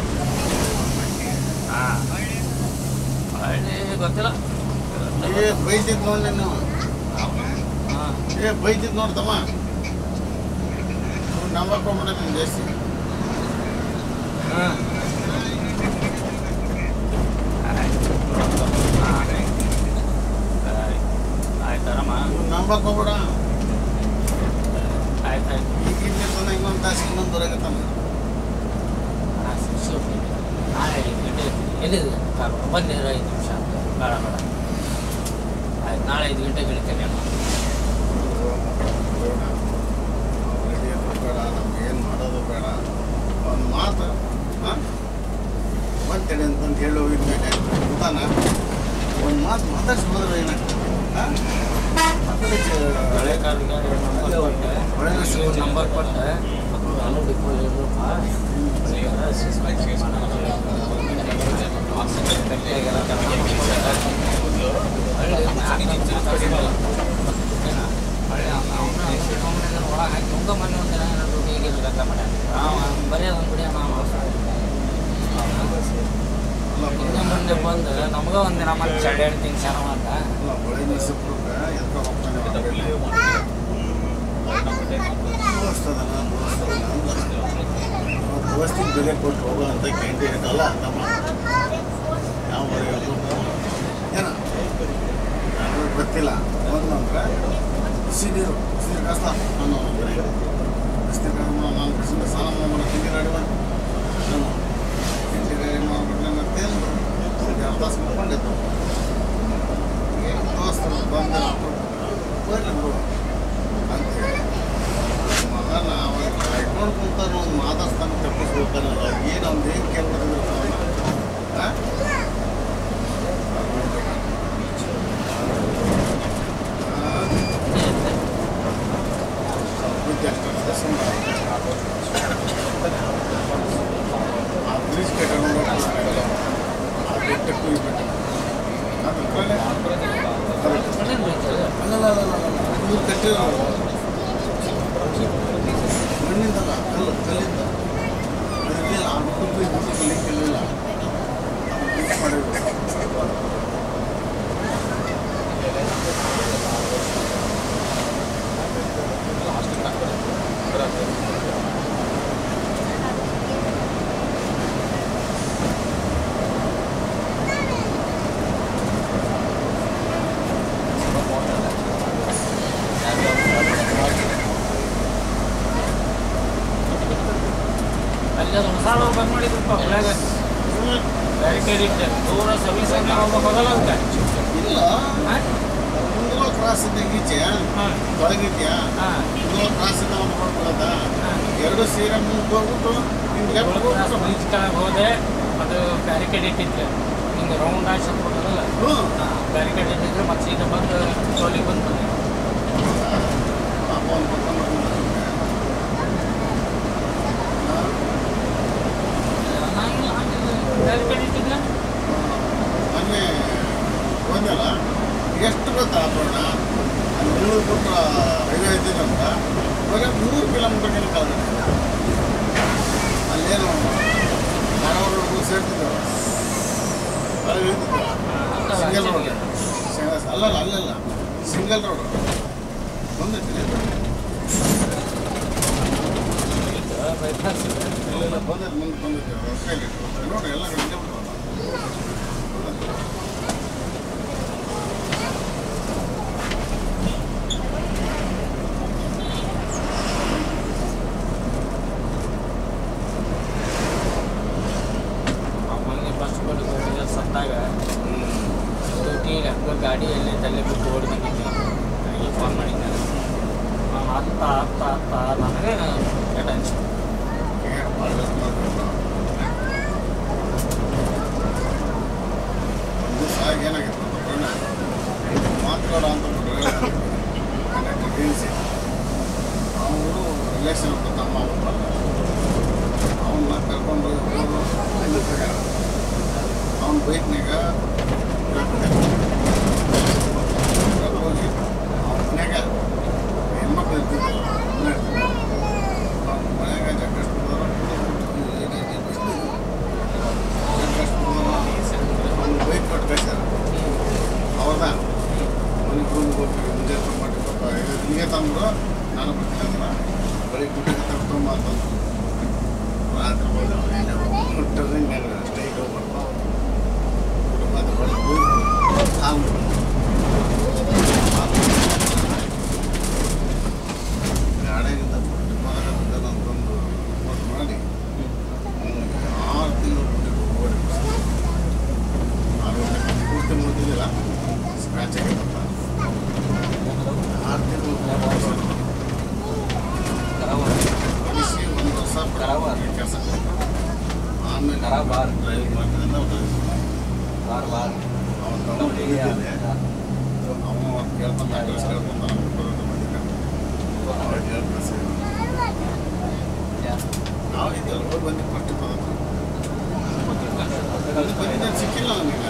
ಹಾಂ ಹಳ್ಳಿ ಗೊತ್ತಿಲ್ಲ ಏ ಬೈತಿದ್ ನೋಡಿ ನೀನು ಹಾಂ ಏ ಬೈತಿದ್ ನೋಡ್ತಮ್ಮ ನಂಬರ್ ಕೊಡ್ಬಿಡಕ್ಕೆ ಜಾಸ್ತಿ ಹಾಂ ಆಯ್ತಾರಮ್ಮ ನಂಬರ್ ಕೊಡ್ಬಿಡ ಆಯ್ತು ಆಯ್ತು ಈಗ ಇಲ್ಲಿ ಬಂದ ಇನ್ನೊಂದು ತಾಸು ಇನ್ನೊಂದು ದೊರಕತ್ತಮ್ಮ ನಾಳೆ ಎಲ್ಲಿದೆ ಕಾರು ಬಂದಿರೋ ಐದು ನಿಮಿಷ ಬೇಡ ಬೇಡ ಆಯ್ತು ನಾಳೆ ಐದು ಗಂಟೆಗೆ ಇಳ್ತೇನೆ ಅಮ್ಮ ರೆಡಿಯೋದು ಬೇಡ ನಮ್ಗೆ ಏನು ಮಾಡೋದು ಬೇಡ ಒಂದು ಮಾತು ಹಾಂ ಬಂತೇಳಿ ಅಂತಂದು ಹೇಳಿ ಹೋಗಿದ್ಮೇಲೆ ಗೊತ್ತಾನ ಒಂದು ಮಾತು ಮಾತಾಡ್ಸಿ ಹೋದ್ರೆ ಏನಾಗ್ತದೆ ಹಾಂ ಹಳೆ ಕಾರಿಗೆ ಒಳ್ಳೆ ನಂಬರ್ ಕೊಟ್ಟೆ ನಾನು ಡಿಪೋ ಒಳಗೆ ಹಾಕಿ ತುಂಗ ಮನೆ ಒಂದಿನ ಏನಾದ್ರು ಹೀಗಿರ್ಬೇಕಂತ ಮಾಡ್ಯಾನ ಬರೀ ಅದೊಂದು ಬಿಡಿ ನಾವು ಹಿಂದೆ ಮುಂದೆ ಬಂದು ನಮ್ಗೆ ಒಂದಿನ ಮತ್ತೆ ಚಡ್ಯಾಡ್ತೀನಿ ಚೆನ್ನಾಗ ಅಂತ ಒಳ್ಳೆ ನಿಸಪ್ರಕ್ಕೆ ಎದ್ಕ ಹೋಗ್ತಾನೆ ದೋಸ್ತದನ ದೋಸ್ತದನ ಅಂತ ದೋಸ್ತಿಗೆ ಬೆಲೆ ಕೊಟ್ಟು ಹೋಗೋ ಅಂತ ಕ್ಯಾಂಟೀನ್ ಅಲ್ಲ ತಮ್ಮ ಯಾವ ಬರೆಯೋದು ಏನ ನನಗೆ ಗೊತ್ತಿಲ್ಲ ಒಂದಂದ್ರೆ ಸಿಡಿರು ಸಿಡಿ ಕಷ್ಟ ನಾನು ಬಿಸ್ತಿ ನಾನು ಬಿಸಿದ ಸ್ನಾನ ಮಾಡಿ ತಿಂಡಿ ಗಾಡಿ ಮಾಡಿ ನಾನು ತಿಂಡಿ ಗಾಡಿ ಮಾಡ್ಬಿಟ್ಟು ಮತ್ತೆ ಎರಡು ತಾಸು ಮುಟ್ಕೊಂಡಿದ್ದು ದೋಸ್ತರು ಬಂದು ಬರ್ರಿ ಬಿಡು ಅಂತೇಳಿ ಮಗನ ಅವಾಗ ಇಟ್ಕೊಂಡು ಕುಂತಾರ ಒಂದು ಮಾತಾಡ್ಸ್ತಾನೆ ತಪ್ಪಿಸ್ಬೇಕಾನಲ್ಲ ಏನು ಅವ್ನು ಏನು ಕೇಳ್ಬಿಟ್ಟಿದ್ರು ಬೆಟ್ಟಕ್ಕೂ ಈ ಬೆಟ್ಟ ಅದು ಕಲೆ ಮಣ್ಣಿನ ಬೀಚ್ ಅದು. ಅಲ್ಲಲ್ಲ ಅಲ್ಲಲ್ಲ ಅಲ್ಲಲ್ಲ. ಇದು ಕಟ್ಟಿರೋದು ಮಣ್ಣಿಂದಲ್ಲ ಕಲ್ಲು ಕಲ್ಲಿಂದ ಅದರಲ್ಲಿ ಆ ಗುಡ್ಡಕ್ಕೂ ಈ ಗುಡ್ಡಕ್ಕೂ ಲಿಂಕ್ ಇರಲಿಲ್ಲ ಅದು ಲಿಂಕ್ ಮಾಡಿದ್ರು ಅಲ್ಲಿ ಅದು ಹೊಸ ರೋಡ್ ಬಂದ್ ಮಾಡಿದ್ರಪ್ಪ ಒಳಗೆ ಬ್ಯಾರಿಕೇಡ್ ಇಟ್ಟು ದೂರ ಸರ್ವಿಸ್ ಹೋಗ್ಬೇಕು ಹೋಗಲ್ಲ ಅದಕ್ಕೆ ಇಲ್ಲ ಹಾಂ ಮುಂದಲ ಕ್ರಾಸ್ ಇದ್ದ ಈಚೆ ಹಾಂ ಒಳಗಿದ್ಯಾ ಹಾಂ ಮುಂದಲ ಕ್ರಾಸ್ ಇದ್ದ ಮಾಡ್ಕೊಳ್ಳೋದ ಹಾಂ ಎರಡು ಸೀರೆ ಮುಂದೆ ಹೋಗ್ಬಿಟ್ಟು ಹಿಂಗೆ ಲೆಫ್ಟ್ ಹೋಗ್ಬಿಟ್ಟು ಬೀಚ್ ಕೆಳಗೆ ಹೋದೆ ಅದು ಬ್ಯಾರಿಕೇಡ್ ಇಟ್ಟಿದ್ರು ಹಿಂಗೆ ರೌಂಡ್ ಆಗಿ ಸತ್ಬಿಟ್ಟದಲ್ಲ ಹ್ಞೂ ಬ್ಯಾರಿಕೇಡ್ ಇಟ್ಟಿದ್ರು ಮತ್ತೆ ಸೀದಾ ಬಂದು ಟೋಲಿಗೆ ಬಂದು ಬಂದೆ ಪಾಪ ಅವ್ನು ಕರ್ಕೊಂಡು ಬಂದಿದ್ದಾನೆ. ಬ್ಯಾರಿಕೇಡ್ ಇಟ್ಟಿದ್ದ ಮೊನ್ನೆ ಹೋದ್ನಲ್ಲ ಎಷ್ಟು ಗೊತ್ತಾ ಅಪರ್ಣ ಅಲ್ಲಿ ಬೆಂಗಳೂರು ಬಿಟ್ಟು ಹೈವೇ ಇದ್ದೀನಂತ ಬರೀ ಮೂರು ಕಿಲೋಮೀಟರ್ ಕಳೆದ ಅಲ್ಲೇನು ಧಾರವಾಡ ಹುಡುಗರು ಸೇರ್ತಿದ್ದವ ಒಳಗೆ ಇಳ್ತಿದ್ದವ ಸಿಂಗಲ್ ರೋಡ್ ಅಲ್ಲಲ್ಲ ಅಲ್ಲಲ್ಲ ಸಿಂಗಲ್ ರೋಡ್ ಬಂದೈತಿ ಇಲ್ಲ ಬಂದೈತೆ ಮುಂದೆ ಬಂದೈತೆ ರಸ್ತೆಯಲ್ಲಿ ನೋಡಿ ಎಲ್ಲ ಗಂಟೆ ಬಿಟ್ಟು ಮೊನ್ನೆ ಬಸ್ ಬಳಿಗೆ ಹೋಗಿದ್ದೆ ಸತ್ತಾಗ ಡ್ಯೂಟಿ ಹಂಗ ಗಾಡಿ ಎಲ್ಲಿ ತಲೆ ಬಿಟ್ಟು ಓಡಿ ಬಂದಿದ್ದೆ ನನಗೆ ಫೋನ್ ಮಾಡಿದ್ದೆ ನಾನು ಹತ್ತ ಹತ್ತ ಹತ್ತ ನನಗೆ ಕೆಟ್ಟ ಅನ್ಸಿತು ಏನಾಗಿತ್ತು ಮಾತಾಡ ಅಂತ ತಿಳಿಸಿ ಅವನು ರಿಲೇಷನ್ ಅಂತ ತಮ್ಮ ಅವನ್ನ ಕರ್ಕೊಂಡು ಅವನ ಬೈಕ್ನಾಗ ಹೋಗಿ ಅವನ ಮನ್ಯಾಗ ಹೆಣ್ಮಕ್ಳು ಇರ್ತಿದ್ದಲ್ಲ ಅವ್ನ ಮನ್ಯಾಗ ಜಗ್ಗಷ್ಟು ಅವ್ನು ಬೈಕ್ ಕೊಟ್ಟು ಕಳ್ಸ್ಯಾರ ಹೌದಾ ಮನೆಗೆ ಬಂದು ಹೋಗ್ತೀವಿ ಮುಂಜಾನೆ ಮಾಡಿ ಪಾಪ ಇಲ್ಲಿಗೆ ತಂದ್ರು ನಾನು ಬರ್ತೀನಿ ಅಂದ್ರೆ ಬರೀ ಗುಡ್ಡಕ್ಕೆ ತಗೊಂಡು ಅಂತಂದ್ರು ರಾತ್ರಿ ಹೋದ ಮುಟ್ಟದಂಗೆ ಸ್ಟೈಕ್ ಬರ್ತಾವ ಕುಟುಂಬದ ಒಳಗೆ ಹೋಗಿ ಹಾಲು ಗಾಡಿಯಿಂದ ಬಿಟ್ಟು ಮನೆಯಿಂದ ಅಂತಂದು ರಿಪೋರ್ಟ್ ಮಾಡಿ ಅವ್ನಿಗೆ ಆರು ತಿಂಗಳು ಬಿಟ್ಟು ಓಡಿ ಆರು ಪೂರ್ತಿ ಮುಗಿದಿಲ್ಲ ಸ್ಕ್ರಾಚ್ ಆಗಿತ್ತಂತ ಆರು ತಿಂಗಳು ಕಳಿಸಿ ಒಂದು ವರ್ಷ ಕೆಲಸ ಆಮೇಲೆ ಡ್ರೈವಿಂಗ್ ಮಾಡ್ತಿದ್ದ ಅವನ ತಮ್ಮ ಹೇಳಿದ್ದೆ ಅವ ಕೇಳ್ಕೊಂತ ಅಡ್ರೆಸ್ ಕೇಳ್ಕೊಂತ ಅವ್ರಿಗೆ ಹೇಳ್ತಾ ಸರಿ ನಾವು ಇದ್ದಲ್ಲ ಹೋಗಿ ಬಂದು ಫಸ್ಟ್ ಬಂದಿದ್ದ ಸಿಕ್ಕಿಲ್ಲ ನಮಗೆ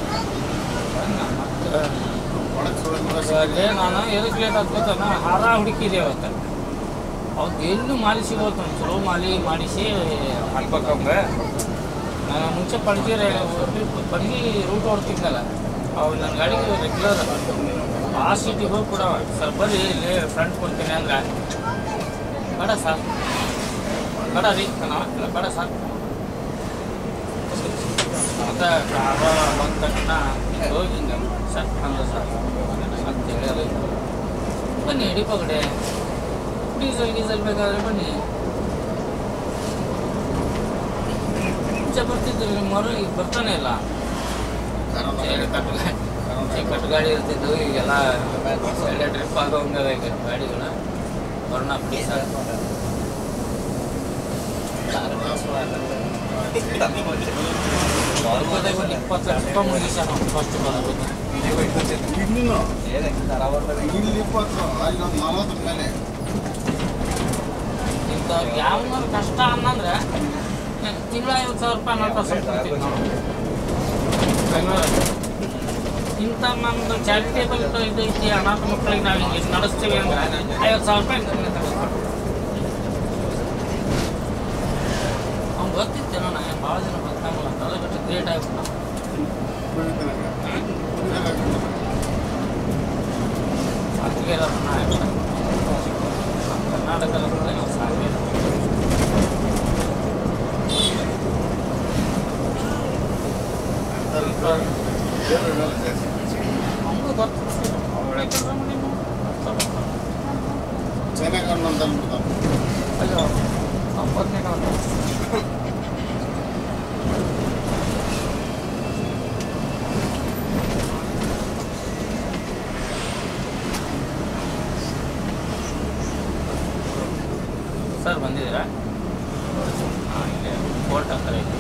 ಒಳಗೆ ಸುಳ್ಳು ಅಲ್ಲೇ ನಾನು ಎದಕ್ಕೆ ಲೇಟ್ ಆಗ್ತದ ಹಾರ ಹುಡುಕಿದೆ ಅವತ್ತು ಅವ್ದು ಎಲ್ಲೂ ಮಾಲಿ ಸಿಗೋತು ಒಂದು ಚಲೋ ಮಾಲಿ ಮಾಡಿಸಿ ಹಾಕ್ಬೇಕು ಅವಂಗ ನಾನು ಮುಂಚೆ ಪಡ್ಗಿ ಪಡ್ಗಿ ರೂಟ್ ಹೊಡ್ತಿದ್ನಲ್ಲ ಅವು ನನ್ನ ಗಾಡಿಗೆ ರೆಗ್ಯುಲರ್ ಆ ಸೀಟಿಗೆ ಹೋಗಿ ಕೊಡವ ಸರ್ ಬರ್ರಿ ಇಲ್ಲಿ ಫ್ರಂಟ್ ಕೊಡ್ತೀನಿ ಅಂದ್ರೆ ಬೇಡ ಸರ್ ಬೇಡ ರೀ ನಾನು ಇಲ್ಲ ಬೇಡ ಸರ್ ಮತ್ತೆ ಕಾರ ಬಂದ ತಕ್ಷಣ ಹೋಗಿ ಹಿಂಗೆ ಸರ್ ಅಂದ ಸರ್ ಅಂತ ಹೇಳಿ ಬನ್ನಿ ಹಿಡಿಪ ಕಡೆ ಡೀಸೆಲ್ ಗೀಸೆಲ್ ಬೇಕಾದ್ರೆ ಬನ್ನಿ ಮುಂಚೆ ಬರ್ತಿದ್ರು ಮರು ಈಗ ಬರ್ತಾನೆ ಇಲ್ಲ ಚೇರ್ ಕಟ್ಟು ಚೇರ್ ಕಟ್ಟು ಗಾಡಿ ಇರ್ತಿದ್ದು ಈಗೆಲ್ಲ ಒಳ್ಳೆ ಟ್ರಿಪ್ ಆಗೋಂಗದ ಈಗ ಗಾಡಿಗಳು ವರ್ಣ ಬಿಡಿ ಸರ್ ಇಪ್ಪತ್ತೈದು ಒಂದು ಇಪ್ಪತ್ತು ಲಕ್ಷ ರೂಪಾಯಿ ಮುಗಿಸ ನಾವು ಫಸ್ಟ್ ಬಂದ್ಬಿಟ್ಟು ಇನ್ನು ಇಲ್ಲಿ ಇಪ್ಪತ್ತು ಅಲ್ಲಿ ಒಂದು ನಲವತ್ತರ ಮೇಲೆ ಇಂಥವ್ರಿಗೆ ಯಾವ ಕಷ್ಟ ಅನ್ನಂದ್ರೆ ತಿಂಗಳ ಐವತ್ತು ಸಾವಿರ ರೂಪಾಯಿ ನಾಲ್ಕು ಸಾವಿರ ಕೊಡ್ತೀವಿ ನಾವು ಬೆಂಗಳೂರಲ್ಲಿ ಇಂಥ ನಮ್ಮದು ಚಾರಿಟೇಬಲ್ ಇದು ಐತಿ ಅನಾಥ ಮಕ್ಕಳಿಗೆ ನಾವು ಹಿಂಗೆ ನಡೆಸ್ತೀವಿ ಅಂದ್ರೆ ಐವತ್ತು ಸಾವಿರ ರೂಪಾಯಿ ಕಮ್ಮಿ ತಗೋತಾರೆ ಅವ್ನು ಗೊತ್ತಿತ್ತೇನೋ ನಾ ಭಾಳ ಜನ ಗೊತ್ತಾಗಲ್ಲ ತಲೆ ಬಿಟ್ಟು ಗ್ರೇಟ್ ಆಗ್ಬಿಟ್ಟು ಅದಕ್ಕೆ ಕರ್ನಾಟಕದಲ್ಲಿ ನಾವು ಸಾಧ್ಯ ಅವ್ನಿಗೂ ಗೊತ್ತು ಒಳ್ಳೆ ಕೆಲಸ ಮಾಡಿ ಚೆನ್ನಾಗಿ ಅನ್ನೋದು ಅಂದ್ಬಿಡ್ತಾನೆ ಅಯ್ಯೋ ಒಂಬತ್ತನೇ ಕಾಲ ಸರ್ ಬಂದಿದ್ದೀರಾ ಹಾಂ ಇಲ್ಲೇ ಕೋರ್ಟ್ ಹತ್ರ ಇದ್ದೀವಿ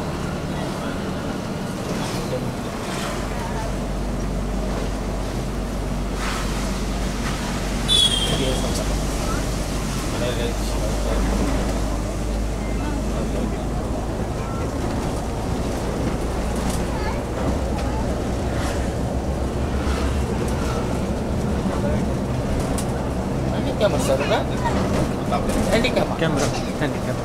ಹ್ಯಾಂಡಿಕ್ಯಾಮರ್ ಸರ್ ಇದು ಹ್ಯಾಂಡಿಕ್ಯಾಮ ಕ್ಯಾಮ್ರಾ ಹ್ಯಾಂಡಿಕ್ಯಾಮ್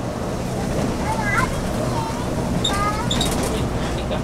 ಹ್ಯಾಂಡಿಕ್ಯಾಮ್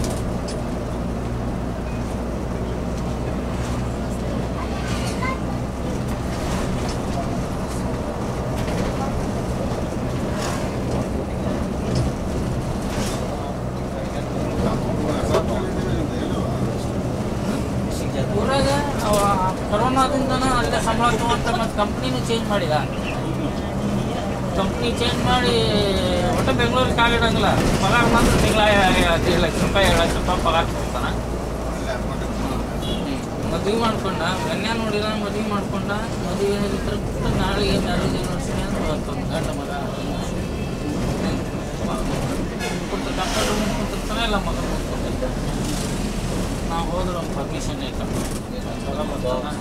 ಊರಾಗ ಅವ ಕೊರೋನಾದಿಂದನೂ ಅಲ್ಲೇ ಸಂಬಳ ತಗೊಂತ ಮತ್ತು ಕಂಪ್ನಿನೂ ಚೇಂಜ್ ಮಾಡಿದ ಕಂಪ್ನಿ ಚೇಂಜ್ ಮಾಡಿ ಒಟ್ಟು ಬೆಂಗಳೂರಿಗೆ ಕಾಲಿಡಂಗಿಲ್ಲ ಪಗಾರ ಮಾತ್ರ ತಿಂಗಳ ಹದಿನೈದು ಲಕ್ಷ ರೂಪಾಯಿ ಏಳು ಲಕ್ಷ ರೂಪಾಯಿ ಪಗಾರ ಕೊಡ್ತಾನೆ ಮದುವೆ ಮಾಡ್ಕೊಂಡ ಗಣ್ಯ ನೋಡಿದ ಮದುವೆ ಮಾಡ್ಕೊಂಡ ಮದುವೆ ಇದ್ರ ನಾಳೆಗೆ ಮ್ಯಾರೇಜ್ ಯೂನಿವರ್ಸಿಟಿ ಅಂತ ಬರ್ತದೆ ಗಂಡ ಮಗ ಕುಂತ ಡಾಕ್ಟರ್ ಕುಂತಿರ್ತಾನೆ ಎಲ್ಲ ಮಗ ಕುಂತ್ಕೊಂಡಿದ್ದ ನಾವು ಹೋದ್ರೆ ಒಂದು ಪರ್ಮಿಷನ್ ಐತೆ ಚಲೋ ಬರ್ತಾನ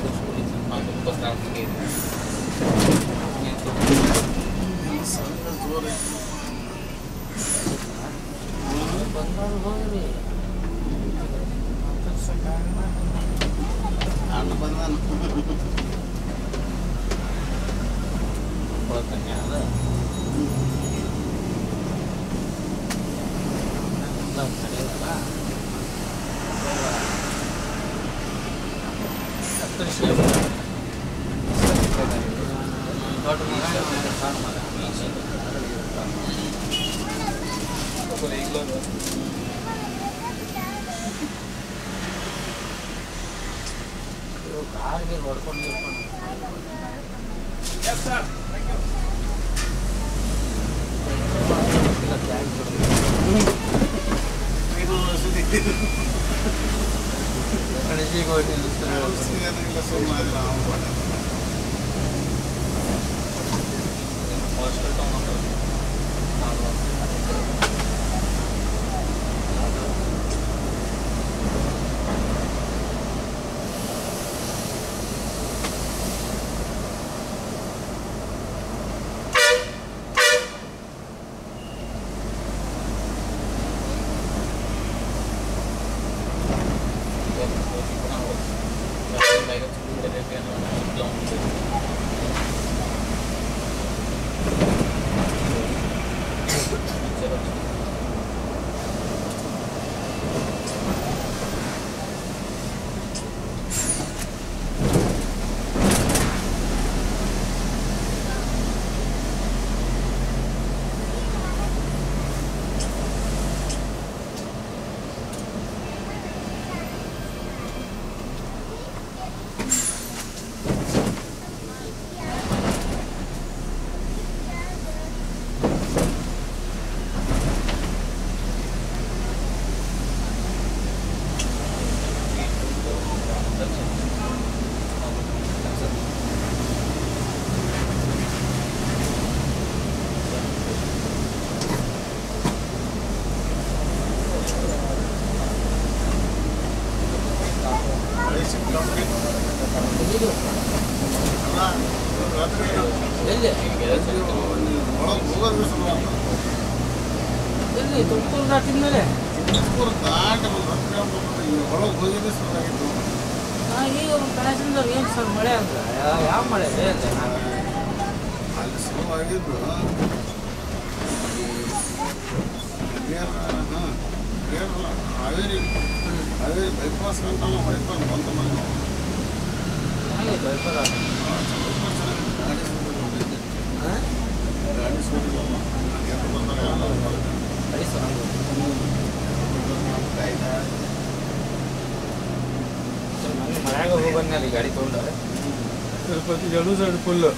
ಬಂದವ್ರು ಹೋಗ್ರಿ ಅಣ್ಣ ಬಂದಾನ ಕೊಡ್ತಾನೆ ಅದ ಎಲ್ಲ ನಡೆಯಲ್ಲ ಕತ್ತರಿಸಿ ದೊಡ್ಡ ಮಗ ಇವ್ನು ಸಣ್ಣ ಮಗ ಇವ್ರು ಕಾರ್ಗೆ ಹೊಡ್ಕೊಂಡು ಇರ್ಕೊಂಡು ಇಲ್ಲ ಬ್ಯಾಗ್ ಬಿಡು. ಐದು ವರ್ಷದ ಕಣಜಿಗೆ ಹೋಗಿ ನಿಲ್ಲಿಸ್ತಾರೆ. ಇಲ್ಲ ಸುಮ್ಮನೆ ನಾವು ಹಾಸ್ಟೆಲ್ ತಗೊಂಡ್ರು. ಇದು ಎಲ್ಲಿ ಒಳಗೆ ಹೋಗೋದು ಶುರು ಆಗ್ತದೆ. ಎಲ್ಲಿ ತುಮಕೂರು ದಾಟಿದ ಮೇಲೆ ಚಿಕ್ಕೂರು ದಾಟ ಒಂದು ಹತ್ತು ಕಿಲೋಮೀಟರ್ ಇಲ್ಲಿ ಒಳಗೆ ಹೋಗಿದ್ದೆ ಸುತ್ತಾಗಿತ್ತು ನಾ ಈಗ ಒಂದು ಪ್ಯಾಸೆಂಜರ್ ಏನು ಸರ್ ಮಳೆ ಅಂದ್ರೆ ಯಾವ ಮಳೆ ಅಂದ್ರೆ ನಾನು ಅಲ್ಲಿ ಶುರುವಾಗಿದ್ದು ಕೇರಳ ಹಾಂ ಕೇರಳ ಹಾವೇರಿ ಹಾವೇರಿ ಬೈಪಾಸ್ ಅಂತ ನಾವು ಬೈಪಾಸ್ ಬಂತ ಮನೆ ಹಾಗೆ ಬೈಪರ್ ಗಾಡಿ ಸುತ್ತಿಲ್ಲ ಗಾಡಿ ಸುತ್ತಿಲ್ಲ ಎದ್ದು ಬರ್ತಾರೆ ಎಲ್ಲ ಬರ್ತಾರೆ. ಸರಿ ಸರ್ ನನಗೆ ಮನ್ಯಾಗ ಹೋಗಿ ಬಂದ್ಮೇಲೆ ಈ ಗಾಡಿ ತೊಗೊಂಡು ತಿರುಪತಿ ಎರಡು ಸೈಡ್ ಫುಲ್ಲು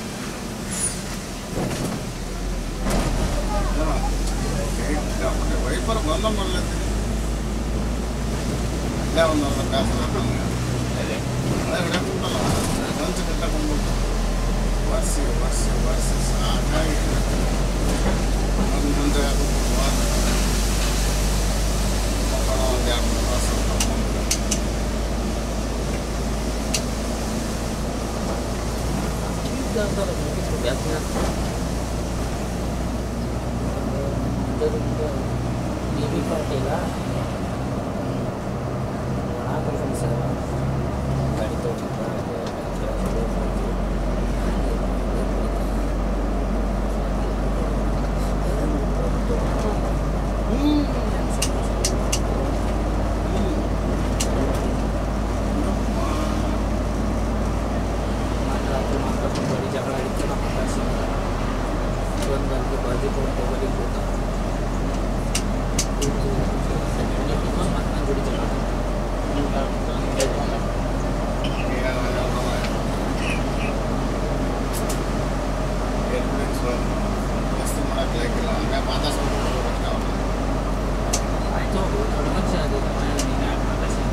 ವೈಪರ್ ಬಂದ ಮಾಡ್ಲತ್ತೀನಿ ಅಲ್ಲೇ ಒಂದು ಅರ್ಧ ತಾಸು ನಮ್ಗೆ ಅದೇ ಮಳೆ ಹೊಡ್ಯಾಕುಂಟಲ್ಲ ಮಂಚು ಕಟ್ಟಕೊಂಡ್ಬಿಟ್ಟು ವರ್ಷ ವರ್ಷ ವರ್ಷ ಸಾಕಾಗಿ ಒಂದು ಮುಂದೆ ಮಕ್ಕಳ ಒಂದು ಎರಡು ಮೂರು ವರ್ಷ ಈಗ ಅಂತಾರೆ ಮುಗಿಸ್ಬಿಟ್ಟು ಬ್ಯಾಸ್ಗೆ ಬಿ ಬಿ ಪಾಟೀಲ ಒಣ ಕೆಲಸ ಗಾಡಿ ರಾತ್ರಿ ಮಾತಾಡ್ಕೊಂಡು ಬರೀ ಜಗಳ ಹಿಡಿತು ನಮ್ಮ ಕಾಸು ಒಂದಂತೂ ಬಾಜು ಕೊಟ್ಟು ಬರೀ ಕೂತ ಮತ್ತೆ ಗುಡಿ ಜಗಳ ಜಾಸ್ತಿ ಮಾಡಕ್ಕೆ ಲಾಯ್ಕಿಲ್ಲ ಹಂಗೆ ಮಾತಾಡ್ಸ್ಕೊಂಡು ಆಯ್ತು ದೊಡ್ಡ ಮನುಷ್ಯ ಅದು ನೀನು ಯಾಕೆ ಮಾತಾಡ್ಸಿ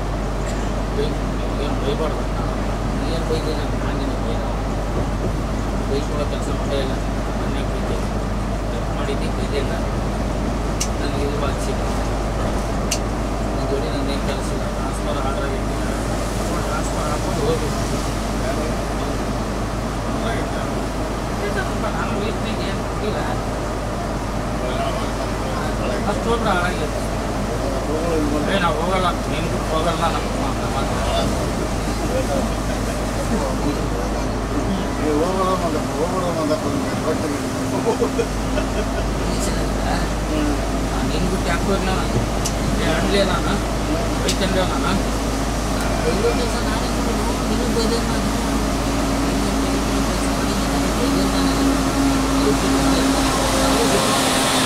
ಏನು ಬೈಬಾರ್ದು ಏನು ಬೈದಿ ನಾನು ನಾನೇನು ಬೈದ ಬೈಸ್ಕೊಳ್ಳೋ ಕೆಲಸ ಮಾಡೇ ಇಲ್ಲ ಮನೆಯಾಗ ಬೈದೆ ತಪ್ಪು ಮಾಡಿದ್ದೆ ಬೈದಿಲ್ಲ ನನಗೆ ಇದು ಬಾಧಿಸಿ ನನ್ನ ಜೋಡಿ ನನ್ನ ಏನು ಕೆಲಸ ಇಲ್ಲ ಟ್ರಾನ್ಸ್ಫರ್ ಆರ್ಡರ್ ಆಗೈತಿ ಟ್ರಾನ್ಸ್ಫರ್ ಹಾಕೊಂಡು ಹೋಗ್ಬೇಕು ಆಯ್ತಪ್ಪ, ನಾನು ವಯಸ್ಸಿನಾಗ ಏನು ಕೊಟ್ಟಿಲ್ಲ ಅಷ್ಟು ಹೋಗ್ರೆ ಹಾಳಾಗೈತೆ ಏ ನಾವು ಹೋಗಲ್ಲ ನೀನು ಬಿಟ್ಟು ಹೋಗಲ್ಲ ನಮ್ಮ ನಮ್ಮ ಹೋಗೋದು ಮತ್ತೆ ಹೋಗೋದು ಮತ್ತೆ ಕೊಟ್ಟು ನೀನು ಬಿಟ್ಟು ಯಾಕೆ ಹೋಗಿ ನಾನು ಏ ಅಣ್ಲೇ ನಾನು ಬೈತಂಡೆ ನಾನು ಬೈದೋ ಕೆಲಸ ನಾನೇ ಮಾಡೋದು ನೀನು ಬೈದೆ ನಾನು ನೀನು ಬೈದಿರೋ ಕೆಲ್ಸ ಮಾಡಿ ನನಗೆ ಬೈದೆ ನಾನು ಇದು ಬಿಟ್ಟಿದ್ದೆ. ನನಗೂ ಬಿಟ್ಟಿದ್ದೆ.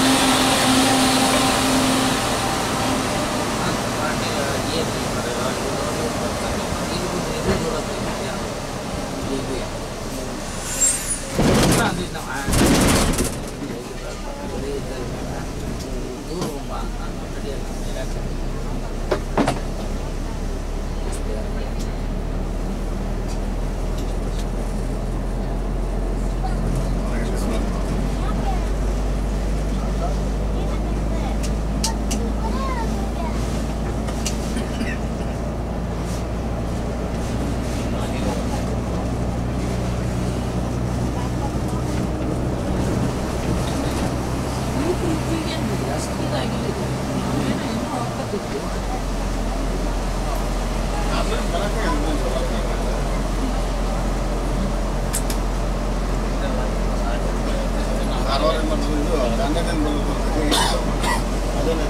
ನಾನು ಪಾರ್ಟಿಗೆ ಏನು ಈ ಕಡೆ ಅದು ಅದು ಬರ್ತಾರೆ. ಇದು ಬಿಟ್ಟು ಇದು ದೂರ ಹೋಗ್ತಾರೆ. ಯಾರು? ಹೀಗೆ. ಅಂತ ಅಂದಿದ್ದು ನಾವು. ಆ, ಬರೀ ಇದ್ದಲ್ಲಿ ದೂರ ಬಾ ನಾನು ನಡೆಯಲ್ಲ ಹೇಳಕ್ಕೆ. ಅಷ್ಟೇ. ಅಷ್ಟು ಇದಾಗಿಲ್ಲ ಇದು. ನಾವೇನೋ ಏನೋ ಹಾಕತ್ತಿದ್ವಿ. ಕಾರವಾರದಿಂದ ಬಂದು ಇದು ದಂಡದಿಂದ ಬಂದು ಅದೇನೇ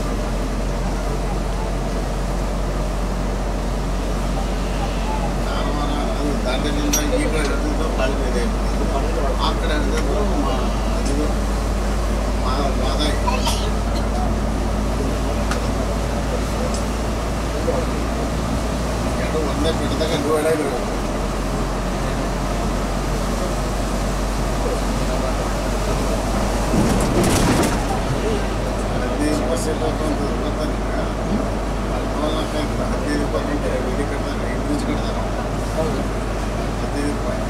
ಕಾರವಾರ ಅದು ದಂಡದಿಂದ ಈ ಕಡೆ ಹಿಡಿದಿದ್ದು ಬಾಳ್ವೆ ಇದೆ ಆ ಕಡೆ ಹಿಡಿದಿದ್ದು ಮ- ಅದು ಮಾ- ಮಾದಾಯಿ ಎರಡು ಒಂದೇ ಪೀಠದಾಗ ಡಿವೈಡ್ ಆಗಿರೋದು ಹದಿನೈದು ಪರ್ಸೆಂಟ್ ಅಂತ ಗೊತ್ತಾ ನಿಮ್ಗೆ ಅಲ್ಲಿ ಟೋಲ್ ಹಾಕಂತ ಹದಿನೈದು ಪರ್ಸೆಂಟ್ ಇದು ಕಟ್ತಾರೆ ಇಂಟ್ಯೂಸ್ ಕಟ್ತಾರೆ ಹೌದು ಹದಿನೈದು ರೂಪಾಯಿ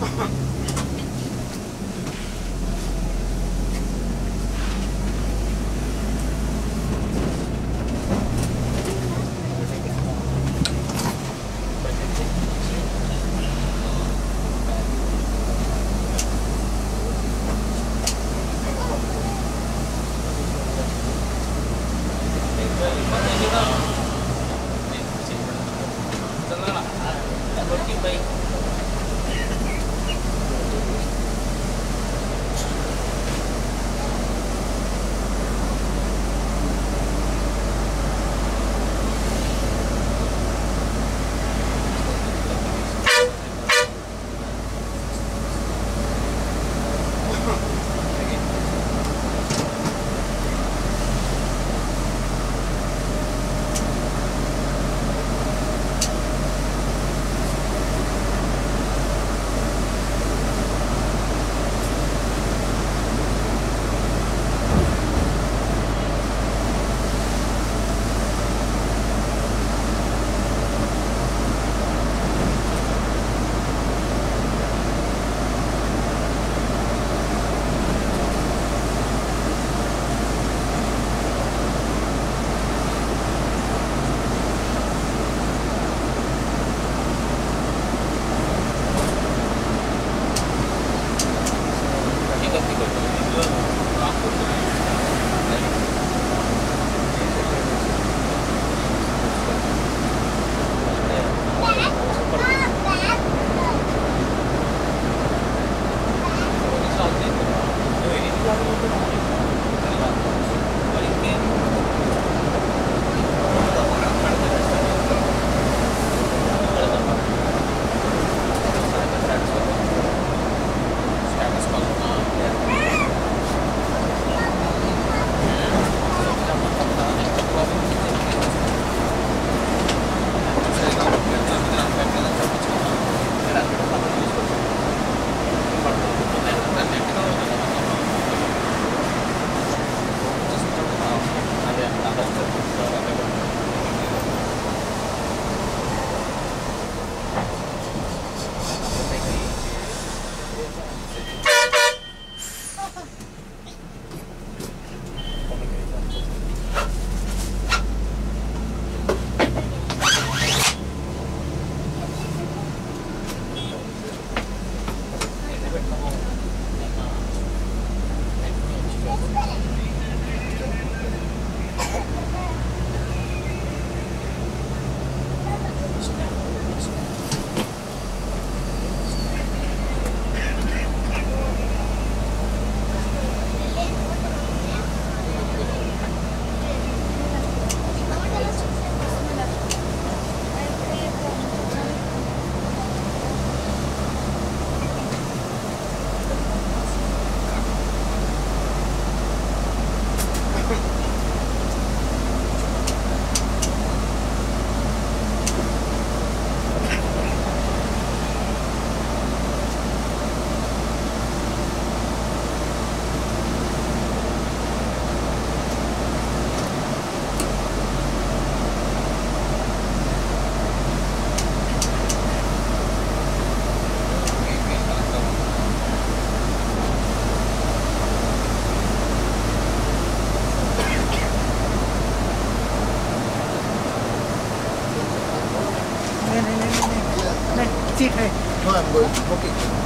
Chiếc này Thôi, bữa, có kịch